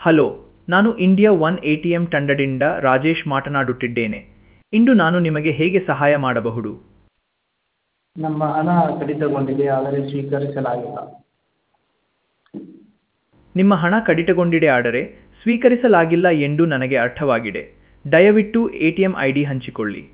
hello ನಾನು India one A T M ತಂಡದಿಂದ ರಾಜೇಶ್ ಮಾತನಾಡುತ್ತಿದ್ದೇನೆ ಇಂದು ನಾನು ನಿಮಗೆ ಹೇಗೆ ಸಹಾಯ ಮಾಡಬಹುದು ನಮ್ಮ ಹಣ ಕಡಿತಗೊಂಡಿದೆ ಆದರೆ ಸ್ವೀಕರಿಸಲಾಗಿಲ್ಲ ನಿಮ್ಮ ಹಣ ಕಡಿತಗೊಂಡಿದೆ ಆದರೆ ಸ್ವೀಕರಿಸಲಾಗಿಲ್ಲ ಎಂದು ನನಗೆ ಅರ್ಥವಾಗಿದೆ ದಯವಿಟ್ಟು A T M I D ಹಂಚಿಕೊಳ್ಳಿ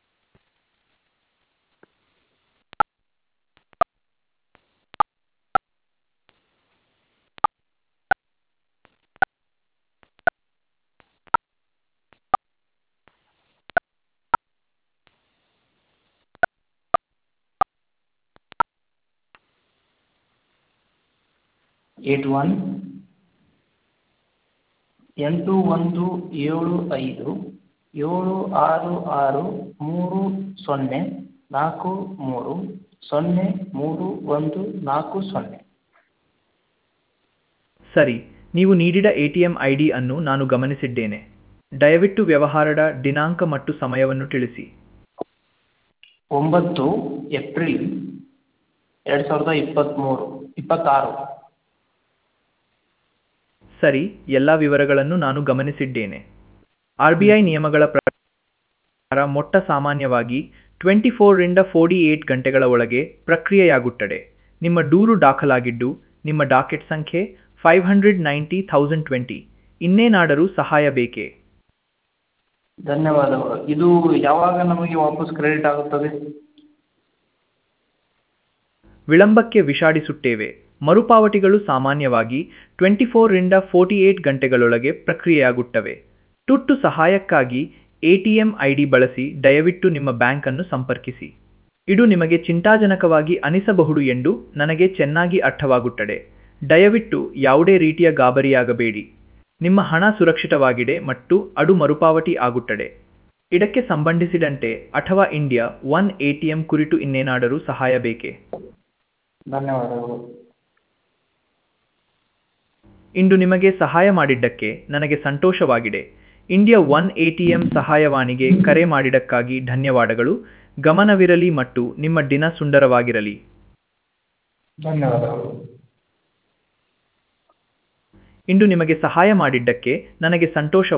ಏಟ್ ಒನ್ ಎಂಟು ಒಂದು ಏಳು ಐದು ಏಳು ಆರು ಆರು ಮೂರು ಸೊನ್ನೆ ನಾಲ್ಕು ಮೂರು ಸೊನ್ನೆ ಮೂರು ಒಂದು ನಾಲ್ಕು ಸೊನ್ನೆ ಸರಿ ನೀವು ನೀಡಿದ A T M I D ಅನ್ನು ನಾನು ಗಮನಿಸಿದ್ದೇನೆ ದಯವಿಟ್ಟು ವ್ಯವಹಾರದ ದಿನಾಂಕ ಮತ್ತು ಸಮಯವನ್ನು ತಿಳಿಸಿ ಒಂಬತ್ತು ಏಪ್ರಿಲ್ ಎರಡು ಸಾವಿರದ ಇಪ್ಪತ್ತ್ಮೂರು ಇಪ್ಪತ್ತಾರು ಸರಿ ಎಲ್ಲ ವಿವರಗಳನ್ನು ನಾನು ಗಮನಿಸಿದ್ದೇನೆ ಆರ್ ಬಿ ಐ ನಿಯಮಗಳ ಪ್ರಕಾರ ಮೊಟ್ಟ ಸಾಮಾನ್ಯವಾಗಿ ಟ್ವೆಂಟಿ ಫೋರಿಂದ ಫೋರ್ಟಿ ಏಟ್ ಗಂಟೆಗಳ ಒಳಗೆ ಪ್ರಕ್ರಿಯೆಯಾಗುತ್ತದೆ ನಿಮ್ಮ ದೂರು ದಾಖಲಾಗಿದ್ದು ನಿಮ್ಮ ಡಾಕೆಟ್ ಸಂಖ್ಯೆ five hundred ninety thousand twenty ಇನ್ನೇನಾದರೂ ಸಹಾಯ ಬೇಕೇ ಧನ್ಯವಾದಗಳು ಇದು ಯಾವಾಗ ನಮಗೆ ವಾಪಸ್ ಕ್ರೆಡಿಟ್ ಆಗುತ್ತದೆ ವಿಳಂಬಕ್ಕೆ ವಿಷಾದಿಸುತ್ತೇವೆ ಮರುಪಾವತಿಗಳು ಸಾಮಾನ್ಯವಾಗಿ ಟ್ವೆಂಟಿ ಫೋರ್ರಿಂದ ಫೋರ್ಟಿ ಏಟ್ ಗಂಟೆಗಳೊಳಗೆ ಪ್ರಕ್ರಿಯೆಯಾಗುತ್ತವೆ ತುರ್ತು ಸಹಾಯಕ್ಕಾಗಿ A T M I D ಬಳಸಿ ದಯವಿಟ್ಟು ನಿಮ್ಮ ಬ್ಯಾಂಕನ್ನು ಸಂಪರ್ಕಿಸಿ ಇದು ನಿಮಗೆ ಚಿಂತಾಜನಕವಾಗಿ ಅನಿಸಬಹುದು ಎಂದು ನನಗೆ ಚೆನ್ನಾಗಿ ಅರ್ಥವಾಗುತ್ತದೆ ದಯವಿಟ್ಟು ಯಾವುದೇ ರೀತಿಯ ಗಾಬರಿಯಾಗಬೇಡಿ ನಿಮ್ಮ ಹಣ ಸುರಕ್ಷಿತವಾಗಿದೆ ಮತ್ತು ಅದು ಮರುಪಾವತಿ ಆಗುತ್ತದೆ ಇದಕ್ಕೆ ಸಂಬಂಧಿಸಿದಂತೆ ಅಥವಾ India one A T M ಕುರಿತು ಇನ್ನೇನಾದರೂ ಸಹಾಯ ಬೇಕೇ ಧನ್ಯವಾದಗಳು ಇಂದು ನಿಮಗೆ ಸಹಾಯ ಮಾಡಿದ್ದಕ್ಕೆ ನನಗೆ ಸಂತೋಷವಾಗಿದೆ India one A T M ಸಹಾಯವಾಣಿಗೆ ಕರೆ ಮಾಡಿದ್ದಕ್ಕಾಗಿ ಧನ್ಯವಾದಗಳು ಗಮನವಿರಲಿ ಮತ್ತು ನಿಮ್ಮ ದಿನ ಸುಂದರವಾಗಿರಲಿ ಧನ್ಯವಾದಗಳು ಇಂದು ನಿಮಗೆ ಸಹಾಯ ಮಾಡಿದ್ದಕ್ಕೆ ನನಗೆ ಸಂತೋಷ